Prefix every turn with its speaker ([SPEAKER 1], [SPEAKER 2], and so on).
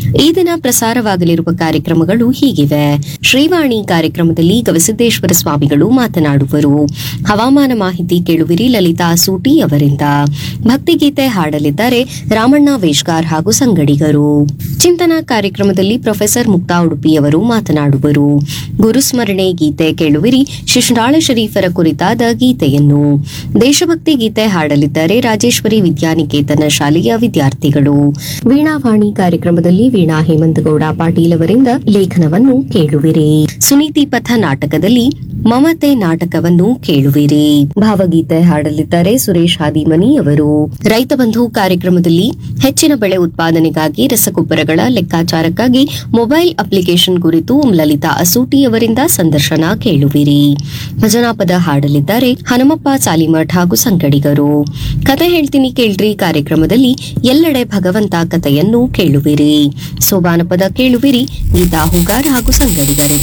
[SPEAKER 1] ಈ ದಿನ ಪ್ರಸಾರವಾಗಲಿರುವ ಕಾರ್ಯಕ್ರಮಗಳು ಹೀಗಿವೆ ಶ್ರೀವಾಣಿ ಕಾರ್ಯಕ್ರಮದಲ್ಲಿ ಗವಿಸಿದ್ದೇಶ್ವರ ಸ್ವಾಮಿಗಳು ಮಾತನಾಡುವರು ಹವಾಮಾನ ಮಾಹಿತಿ ಕೇಳುವಿರಿ ಲಲಿತಾ ಸೂಟಿ ಅವರಿಂದ ಭಕ್ತಿಗೀತೆ ಹಾಡಲಿದ್ದಾರೆ ರಾಮಣ್ಣ ವೇಶ್ಗಾರ್ ಹಾಗೂ ಸಂಗಡಿಗರು ಚಿಂತನಾ ಕಾರ್ಯಕ್ರಮದಲ್ಲಿ ಪ್ರೊಫೆಸರ್ ಮುಕ್ತಾ ಉಡುಪಿಯವರು ಮಾತನಾಡುವರು ಗುರುಸ್ಮರಣೆ ಗೀತೆ ಕೇಳುವಿರಿ ಶಿಶುನಾಳ ಶರೀಫರ ಕುರಿತಾದ ಗೀತೆಯನ್ನು ದೇಶಭಕ್ತಿ ಗೀತೆ ಹಾಡಲಿದ್ದಾರೆ ರಾಜೇಶ್ವರಿ ವಿದ್ಯಾನಿಕೇತನ ಶಾಲೆಯ ವಿದ್ಯಾರ್ಥಿಗಳು ವೀಣಾವಾಣಿ ಕಾರ್ಯಕ್ರಮದಲ್ಲಿ ವೀಣಾ ಹೇಮಂತಗೌಡ ಪಾಟೀಲ್ ಅವರಿಂದ ಲೇಖನವನ್ನು ಕೇಳುವಿರಿ ಸುನೀತಿ ಪಥ ನಾಟಕದಲ್ಲಿ ಮಮತೆ ನಾಟಕವನ್ನು ಕೇಳುವಿರಿ ಭಾವಗೀತೆ ಹಾಡಲಿದ್ದಾರೆ ಸುರೇಶ್ ಹಾದಿಮನಿ ಅವರು ರೈತ ಬಂಧು ಕಾರ್ಯಕ್ರಮದಲ್ಲಿ ಹೆಚ್ಚಿನ ಬೆಳೆ ಉತ್ಪಾದನೆಗಾಗಿ ರಸಗೊಬ್ಬರಗಳ ಲೆಕ್ಕಾಚಾರಕ್ಕಾಗಿ ಮೊಬೈಲ್ ಅಪ್ಲಿಕೇಶನ್ ಕುರಿತು ಲಲಿತಾ ಅಸೂಟಿ ಅವರಿಂದ ಸಂದರ್ಶನ ಕೇಳುವಿರಿ ಭಜನಾ ಪದ ಹಾಡಲಿದ್ದಾರೆ ಹನುಮಪ್ಪ ಸಾಲಿಮಠ್ ಹಾಗೂ ಸಂಗಡಿಗರು ಕತೆ ಹೇಳ್ತೀನಿ ಕೇಳ್ರಿ ಕಾರ್ಯಕ್ರಮದಲ್ಲಿ ಎಲ್ಲೆಡೆ ಭಗವಂತ ಕಥೆಯನ್ನು ಕೇಳುವಿರಿ ಸೋಬಾನ ಪದ ಕೇಳುವಿರಿ ಗೀತಾ ಹೂಗಾರ್ ಹಾಗೂ ಸಂಗಡಿಗರಿಂದ